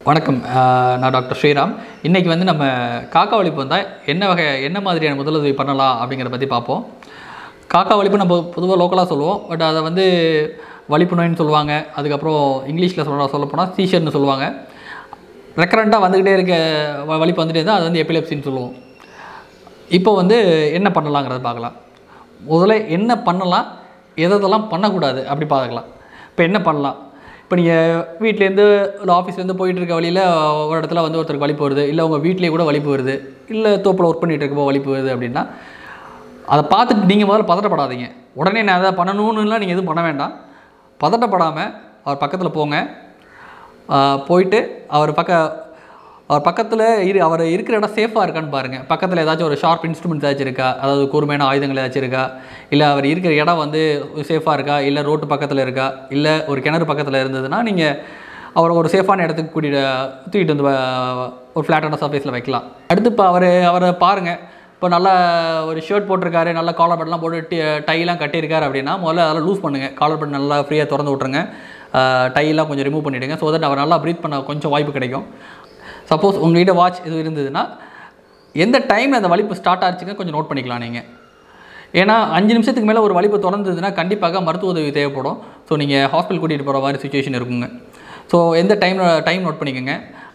வணக்கம் அஹ் நான் டாக்டர் ஸ்ரீராம் இன்றைக்கி வந்து நம்ம காக்கா வலிப்பு வந்தால் என்ன வகை என்ன மாதிரியான முதலுதவி பண்ணலாம் அப்படிங்கிறத பற்றி பார்ப்போம் காக்கா வலிப்பு நம்ம பொதுவாக லோக்கலாக சொல்லுவோம் பட் அதை வந்து வலிப்பு நோயின்னு சொல்லுவாங்க அதுக்கப்புறம் இங்கிலீஷில் சொல்ல சொல்லப்போனால் சீஷர்னு சொல்லுவாங்க ரெக்கரண்ட்டாக வந்துக்கிட்டே இருக்க வ- வலிப்பு வந்துட்டே இருந்தால் அது வந்து எபிலெப்சின்னு சொல்லுவோம் இப்போ வந்து என்ன பண்ணலாங்கிறத பார்க்கலாம் முதல்ல என்ன பண்ணலாம் எதெல்லாம் பண்ணக்கூடாது அப்படி பார்க்கலாம் இப்போ என்ன பண்ணலாம் இப்போ நீங்கள் வீட்டிலேருந்து இல்லை ஆஃபீஸ்லேருந்து போயிட்டு இருக்க வழியில் ஒரு இடத்துல வந்து ஒருத்தருக்கு வலிப்பு வருது இல்லை உங்கள் வீட்லேயே கூட வலிப்பு வருது இல்லை தோப்பில் ஒர்க் பண்ணிட்டு இருக்கப்போ வலிப்பு வருது அப்படின்னா அதை பார்த்துட்டு நீங்கள் முதல்ல பதட்டப்படாதீங்க உடனே நான் அதை பண்ணணும்னுலாம் நீங்கள் எதுவும் பண்ண வேண்டாம் பதட்டப்படாமல் அவர் பக்கத்தில் போங்க ஆஹ் போயிட்டு அவர் பக்க அவர் பக்கத்தில் இரு அவர் இருக்கிற இடம் சேஃபாக இருக்கான்னு பாருங்கள் பக்கத்தில் ஏதாச்சும் ஒரு ஷார்ப் இன்ஸ்ட்ருமெண்ட் ஏதாச்சும் இருக்கா அதாவது கூர்மையான ஆயுதங்கள் ஏதாச்சும் இருக்கா இல்லை அவர் இருக்கிற இடம் வந்து சேஃபாக இருக்கா இல்லை ரோட்டு பக்கத்தில் இருக்கா இல்லை ஒரு கிணறு பக்கத்தில் இருந்ததுன்னா நீங்கள் அவரை ஒரு சேஃபான இடத்துக்கு கூட்டிகிட்டு தூக்கிட்டு வந்து வ- ஒரு ஃப்ளாட்டான சர்ஃபேஸில் வைக்கலாம் அடுத்து இப்போ அவர் அவரை பாருங்கள் இப்போ நல்லா ஒரு ஷர்ட் போட்டிருக்காரு நல்லா காலர் பட்டெலாம் போட்டு டி டைலாம் கட்டியிருக்காரு அப்படின்னா முதல்ல அதெல்லாம் லூஸ் பண்ணுங்கள் காலர் பட்டன் நல்லா ஃப்ரீயாக திறந்து விட்ருங்க டையெல்லாம் கொஞ்சம் ரிமூவ் பண்ணிவிடுங்க ஸோ தட் அவர் நல்லா ப்ரீத் பண்ண கொஞ்சம் வாய்ப்பு கிடைக்கும் சப்போஸ் உங்கள்கிட்ட வாட்ச் எதுவும் இருந்ததுன்னா எந்த டைமில் அந்த வலிப்பு ஸ்டார்ட் ஆச்சுங்க கொஞ்சம் நோட் பண்ணிக்கலாம் நீங்கள் ஏன்னா அஞ்சு நிமிஷத்துக்கு மேலே ஒரு வலிப்பு தொடர்ந்ததுன்னா கண்டிப்பாக மருத்துவ உதவி தேவைப்படும் ஸோ நீங்கள் ஹாஸ்பிட்டல் கூட்டிகிட்டு போகிற மாதிரி சுச்சுவேஷன் இருக்குங்க ஸோ எந்த டைம் டைம் நோட் பண்ணிக்கோங்க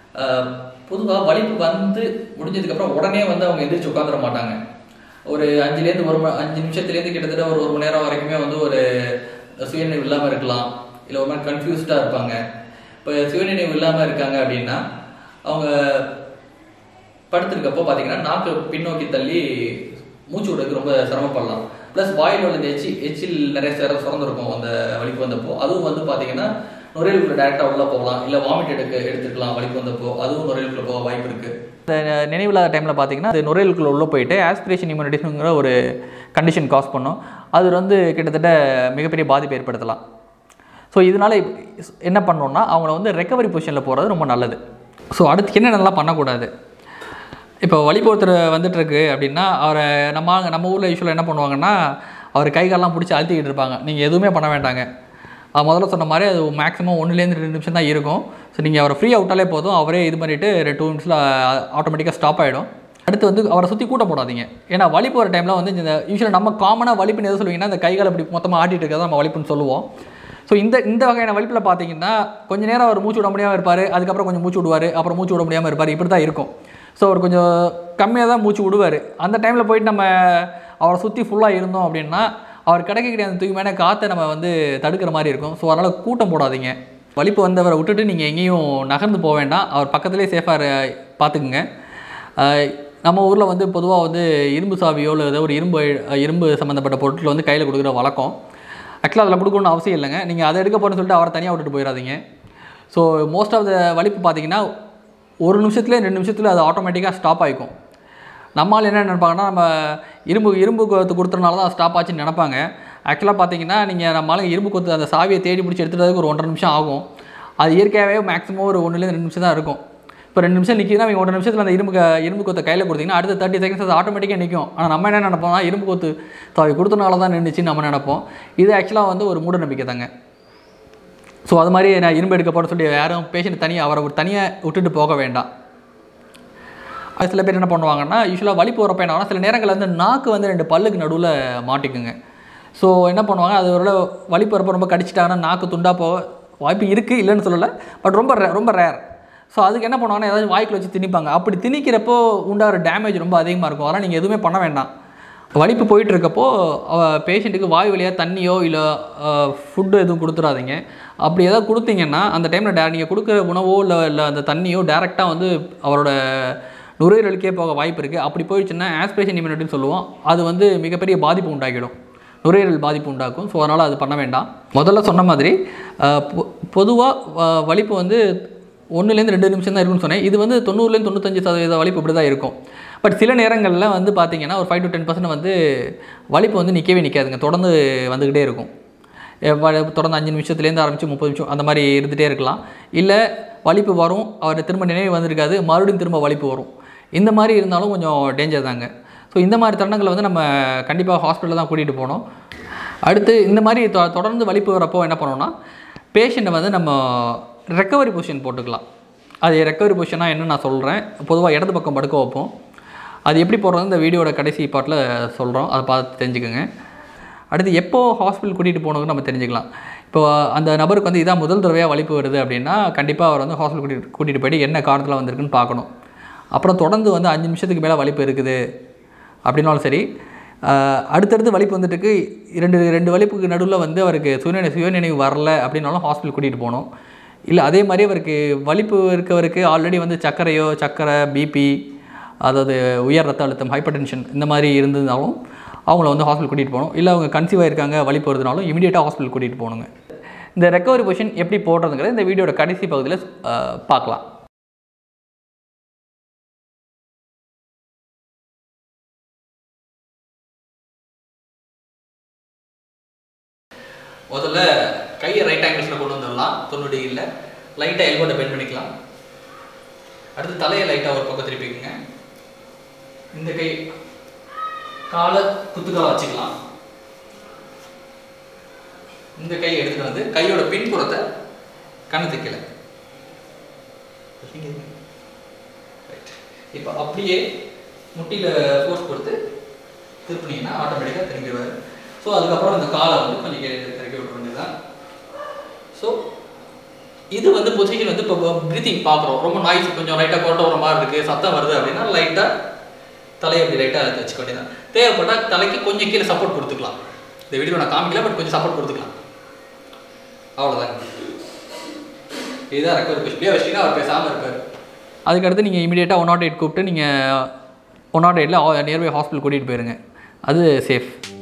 பொதுவாக வலிப்பு வந்து முடிஞ்சதுக்கப்புறம் உடனே வந்து அவங்க எந்திரிச்சு உட்காந்துட மாட்டாங்க ஒரு அஞ்சுலேருந்து ஒரு ம- அஞ்சு நிமிஷத்துலேருந்து கிட்டத்தட்ட ஒரு ஒரு மணி நேரம் வரைக்குமே வந்து ஒரு சுயநினைவு இல்லாமல் இருக்கலாம் இல்லை ஒரு மாதிரி கன்ஃபியூஸ்டாக இருப்பாங்க இப்போ சுயநினைவு இல்லாமல் இருக்காங்க அப்படின்னா அவங்க படுத்திருக்கப்போ பார்த்தீங்கன்னா நாக்கு பின்னோக்கி தள்ளி மூச்சு விடுறதுக்கு ரொம்ப சிரமப்படலாம் ப்ளஸ் வாயில் உள்ள எச்சி எச்சில் நிறைய சிற சுரந்திருக்கும் அந்த வலிப்பு வந்தப்போ அதுவும் வந்து பார்த்தீங்கன்னா நுரையீரலுக்குள்ள டேரெக்டாக உள்ளே போகலாம் இல்லை வாமிட் எடுக்க எடுத்துக்கலாம் வலிப்பு வந்தப்போ அதுவும் நுரையீரலுக்குள்ள போக வாய்ப்பு இருக்குது இந்த நினைவில்லாத டைமில் பார்த்தீங்கன்னா அது நுரையீரலுக்குள்ள உள்ளே போயிட்டு ஆஸ்பிரேஷன் இம்யூனிட்டிஸுங்கிற ஒரு கண்டிஷன் காஸ் பண்ணும் அது வந்து கிட்டத்தட்ட மிகப்பெரிய பாதிப்பு ஏற்படுத்தலாம் ஸோ இதனால் என்ன பண்ணோம்னா அவங்கள வந்து ரெக்கவரி பொசிஷனில் போகிறது ரொம்ப நல்லது ஸோ அடுத்து என்னென்னலாம் பண்ணக்கூடாது இப்போ வலிப்பு ஒருத்தர் வந்துட்டு இருக்கு அப்படின்னா அவரை நம்ம ஆளுங்க- நம்ம ஊரில் யூஸ்வலாக என்ன பண்ணுவாங்கன்னா அவர் கை காலெல்லாம் பிடிச்சி அழுத்திக்கிட்டு இருப்பாங்க நீங்கள் எதுவுமே பண்ண வேண்டாங்க அது முதல்ல சொன்ன மாதிரி அது மேக்ஸிமம் ஒன்றுலேருந்து ரெண்டு நிமிஷம் தான் இருக்கும் ஸோ நீங்கள் அவரை ஃப்ரீ விட்டாலே போதும் அவரே இது பண்ணிவிட்டு டூ மினிட்ஸில் ஆட்டோமேட்டிக்காக ஸ்டாப் ஆகிடும் அடுத்து வந்து அவரை சுற்றி கூட்ட போடாதீங்க ஏன்னா வலிப்பு வர டைமில் வந்து இந்த யூஸ்வலாக நம்ம காமனாக வலிப்புன்னு எது சொல்லுவீங்கன்னா இந்த கைகால் இப்படி மொத்தமாக ஆட்டிட்டு இருக்கிறத நம்ம வலிப்புன்னு சொல்லுவோம் ஸோ இந்த இந்த வகையான வலிப்பில் பார்த்தீங்கன்னா கொஞ்ச நேரம் அவர் மூச்சு விட முடியாமல் இருப்பார் அதுக்கப்புறம் கொஞ்சம் மூச்சு விடுவார் அப்புறம் மூச்சு விட முடியாமல் இருப்பார் இப்படி தான் இருக்கும் ஸோ அவர் கொஞ்சம் கம்மியாக தான் மூச்சு விடுவார் அந்த டைமில் போயிட்டு நம்ம அவரை சுற்றி ஃபுல்லாக இருந்தோம் அப்படின்னா அவர் கிடைக்கக்கூடிய அந்த தூய்மையான காற்றை நம்ம வந்து தடுக்கிற மாதிரி இருக்கும் ஸோ அதனால் கூட்டம் போடாதீங்க வலிப்பு வந்தவரை விட்டுட்டு நீங்கள் எங்கேயும் நகர்ந்து போக வேண்டாம் அவர் பக்கத்துலேயே சேஃபாக பார்த்துக்குங்க ஆஹ் நம்ம ஊரில் வந்து பொதுவாக வந்து இரும்பு சாவியோ இல்லை ஏதோ ஒரு இரும்பு இரும்பு சம்மந்தப்பட்ட பொருட்கள் வந்து கையில் கொடுக்குற வழக்கம் ஆக்சுவலாக அதில் கொடுக்கணும்னு அவசியம் இல்லைங்க நீங்கள் அதை எடுக்க போகிறேன்னு சொல்லிட்டு அவரை தனியாக விட்டுட்டு போயிடாதீங்க ஸோ மோஸ்ட் ஆஃப் த வலிப்பு பார்த்தீங்கன்னா ஒரு நிமிஷத்துல ரெண்டு நிமிஷத்தில் அது ஆட்டோமேட்டிக்காக ஸ்டாப் ஆகிக்கும் நம்மால் என்ன நினைப்பாங்கன்னா நம்ம இரும்பு இரும்பு கொத்து கொடுத்தனால தான் ஸ்டாப் ஆச்சுன்னு நினைப்பாங்க ஆக்சுவலாக பார்த்தீங்கன்னா நீங்கள் நம்ம ஆளுங்க இரும்பு கொத்து அந்த சாவியை தேடி பிடிச்சி எடுத்துகிறதுக்கு ஒரு ஒன்றரை நிமிஷம் ஆகும் அது இயற்கையாகவே மேக்ஸிமம் ஒரு ஒன்றுலேருந்து ரெண்டு நிமிஷம் தான் இருக்கும் இப்போ ரெண்டு நிமிஷம் நிற்கிதுன்னா நீங்கள் ஒன்றரை நிமிஷத்தில் அந்த இரும்பு க- இரும்பு கொத்தை கையில் கொடுத்தீங்கன்னா அடுத்த தேர்ட்டி செகண்ட்ஸ் அது ஆட்டோமேட்டிக்காக நிற்கும் ஆனால் நம்ம என்ன நினைப்போம்னா இரும்பு கொத்து சாவி கொடுத்தனால தான் நின்றுச்சுன்னு நம்ம நினைப்போம் இது ஆக்சுவலாக வந்து ஒரு மூட நம்பிக்கை தாங்க ஸோ அது மாதிரி நான் இரும்பு எடுக்க போகிறேன்னு சொல்லி யாரும் பேஷண்ட் தனியாக அவரை ஒரு தனியாக விட்டுட்டு போக வேண்டாம் அது சில பேர் என்ன பண்ணுவாங்கன்னா யூஸ்வலாக வலி போகிறப்ப என்ன ஆகும்னா, சில நேரங்களில் வந்து நாக்கு வந்து ரெண்டு பல்லுக்கு நடுவில் மாட்டிக்குங்க ஸோ என்ன பண்ணுவாங்க அது ஒரு வலி போகிறப்ப ரொம்ப கடிச்சிட்டாங்கன்னா நாக்கு துண்டா போக வாய்ப்பு இருக்குது இல்லைன்னு சொல்லலை பட் ரொம்ப rare- ரொம்ப ரேர் ஸோ அதுக்கு என்ன பண்ணுவாங்கன்னா ஏதாச்சும் வாய்க்குள்ள வச்சு திணிப்பாங்க அப்படி திணிக்கிறப்போ உண்டாகிற டேமேஜ் ரொம்ப அதிகமாக இருக்கும் அதனால் நீங்கள் எதுவுமே பண்ண வேண்டாம் வலிப்பு போயிட்டு இருக்கப்போ பேஷண்ட்டுக்கு வாய் வழியாக தண்ணியோ இல்லை ஃபுட்டு எதுவும் கொடுத்துடாதீங்க அப்படி ஏதாவது கொடுத்தீங்கன்னா அந்த டைமில் டே நீங்கள் கொடுக்குற உணவோ இல்லை இல்லை அந்த தண்ணியோ டேரெக்டாக வந்து அவரோட நுரையீரலுக்கே போக வாய்ப்பு இருக்குது அப்படி போயிடுச்சுன்னா ஆஸ்பிரேஷன் இம்யூனிட்டின்னு சொல்லுவோம் அது வந்து மிகப்பெரிய பாதிப்பு உண்டாக்கிடும் நுரையீரல் பாதிப்பு உண்டாக்கும் ஸோ அதனால் அது பண்ண வேண்டாம் முதல்ல சொன்ன மாதிரி பொதுவாக வலிப்பு வந்து ஒன்றுலேருந்து ரெண்டு நிமிஷம் தான் இருக்குன்னு சொன்னேன் இது வந்து தொண்ணூறுலேருந்து தொண்ணூத்தஞ்சு சதவீத வலிப்பு இப்படி தான் இருக்கும் பட் சில நேரங்களில் வந்து பார்த்தீங்கன்னா ஒரு ஃபைவ் டு டென் பர்சன்ட் வந்து வலிப்பு வந்து நிற்கவே நிற்காதுங்க தொடர்ந்து வந்துக்கிட்டே இருக்கும் எ, வ- தொடர்ந்து அஞ்சு நிமிஷத்துலேருந்து ஆரம்பித்து முப்பது நிமிஷம் அந்த மாதிரி இருந்துகிட்டே இருக்கலாம் இல்லை வலிப்பு வரும் அவர் திரும்ப நினைவு வந்திருக்காது மறுபடியும் திரும்ப வலிப்பு வரும் இந்த மாதிரி இருந்தாலும் கொஞ்சம் டேஞ்சர் தாங்க ஸோ இந்த மாதிரி தருணங்களை வந்து நம்ம கண்டிப்பாக ஹாஸ்பிட்டலில் தான் கூட்டிகிட்டு போகணும் அடுத்து இந்த மாதிரி தொ- தொடர்ந்து வலிப்பு வரப்போ என்ன பண்ணோம்னா பேஷண்ட்டை வந்து நம்ம ரெக்கவரி பொசிஷன் போட்டுக்கலாம் அது ரெக்கவரி பொசிஷனாக என்ன நான் சொல்கிறேன் பொதுவாக இடது பக்கம் படுக்க வைப்போம் அது எப்படி போடுறது இந்த வீடியோட கடைசி பாட்டில் சொல்கிறோம் அதை பார்த்து தெரிஞ்சுக்கோங்க அடுத்து எப்போ ஹாஸ்பிட்டல் கூட்டிகிட்டு போகணுன்னு நம்ம தெரிஞ்சுக்கலாம் இப்போ அந்த நபருக்கு வந்து இதான் முதல் தடவையாக வலிப்பு வருது அப்படின்னா கண்டிப்பாக அவர் வந்து ஹாஸ்பிட்டல் கூட்டிகிட்டு கூட்டிகிட்டு போயிட்டு என்ன காரணத்தில் வந்திருக்குன்னு பார்க்கணும் அப்புறம் தொடர்ந்து வந்து அஞ்சு நிமிஷத்துக்கு மேலே வலிப்பு இருக்குது அப்படின்னாலும் சரி ஆஹ் அடுத்தடுத்து வலிப்பு வந்துட்டுருக்கு ரெண்டு ரெண்டு வலிப்புக்கு நடுவில் வந்து அவருக்கு சுயநினை சுயநினைவு வரல அப்படின்னாலும் ஹாஸ்பிட்டல் கூட்டிகிட்டு போகணும் இல்லை அதே மாதிரி அவருக்கு வலிப்பு இருக்கவருக்கு ஆல்ரெடி வந்து சர்க்கரையோ சர்க்கரை பிபி அதாவது உயர் ரத்த அழுத்தம் ஹைப்பர் டென்ஷன் இந்த மாதிரி இருந்ததுனாலும் அவங்கள வந்து ஹாஸ்பிட்டல் கூட்டிகிட்டு போகணும் இல்லை அவங்க கன்சீவ் ஆயிருக்காங்க வலிப்பு வருதுனாலும் இமீடியட்டாக ஹாஸ்பிட்டல் கூட்டிகிட்டு போகணுங்க இந்த ரெக்கவரி பொசிஷன் எப்படி போடுறதுங்கிறத இந்த வீடியோட கடைசி பகுதியில் ஆஹ் பார்க்கலாம் முதல்ல கையை ரைட் ஆங்கிள்ஸில் கொண்டு வந்துடலாம் தொண்ணூறு டிகிரியில் லைட்டாக எல்போட்டை பெண்ட் பண்ணிக்கலாம் அடுத்து தலையை லைட்டாக ஒரு பக்கம் திருப்பிக்குங்க இந்த கை காலை குத்துக்கால வச்சுக்கலாம் இந்த கையை எடுத்துட்டு வந்து கையோட பின்புறத்தை கண்ணு கீழே இப்போ அப்படியே முட்டியில் ஃபோர்ஸ் கொடுத்து திருப்பினீங்கன்னா ஆட்டோமேட்டிக்காக திரும்பிடுவார் ஸோ அதுக்கப்புறம் இந்த காலை வந்து கொஞ்சம் கீழே இறக்கி விட்டுற வேண்டியதுதான் ஸோ இது வந்து பொசிஷன் வந்து இப்போ ப்ரீத்திங் பார்க்குறோம் ரொம்ப நாய்ஸ் கொஞ்சம் லைட்டாக கொரட்ட வர மாதிரி இருக்குது சத்தம் வருது அப்படின்னா லைட்டாக தலையை அப்படி லைட்டாக வச்சுக்க வேண்டியதான் தேவைப்பட்டால் தலைக்கு கொஞ்சம் கீழே சப்போர்ட் கொடுத்துக்கலாம் இந்த வீடியோ நான் காமிக்கல பட் கொஞ்சம் சப்போர்ட் கொடுத்துக்கலாம் அவ்வளோதாங்க இதுதான் ரெக்கவர் இப்படியே வச்சிங்கன்னா அவர் பேசாமல் இருப்பார் அதுக்கடுத்து நீங்கள் இமீடியட்டாக ஒன் நாட் எயிட் கூப்பிட்டு நீங்கள் ஒன் நாட் எயிட்டில் நியர்பை ஹாஸ்பிட்டல் கூட்டிகிட்டு போயிருங்க அது சேஃப்